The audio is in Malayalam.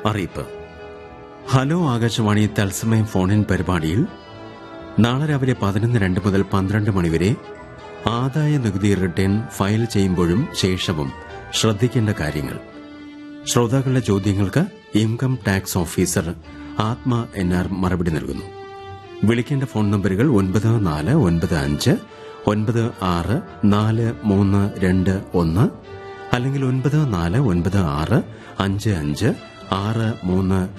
അറിയിപ്പ് ഹലോ ആകാശവാണി തത്സമയം ഫോണിൻ പരിപാടിയിൽ നാളെ രാവിലെ പതിനൊന്ന് രണ്ട് മുതൽ പന്ത്രണ്ട് മണിവരെ ആദായ നികുതി റിട്ടേൺ ഫയൽ ചെയ്യുമ്പോഴും ശേഷവും ശ്രദ്ധിക്കേണ്ട കാര്യങ്ങൾ ശ്രോതാക്കളുടെ ചോദ്യങ്ങൾക്ക് income tax officer Athma N R മറുപടി നൽകുന്നു വിളിക്കേണ്ട ഫോൺ നമ്പറുകൾ ഒൻപത് നാല് ഒൻപത് അഞ്ച് ഒൻപത് ആറ് നാല് മൂന്ന് രണ്ട് ഒന്ന് അല്ലെങ്കിൽ ഒൻപത് നാല് ഒൻപത് ആറ് അഞ്ച് അഞ്ച് ആറ് മൂന്ന്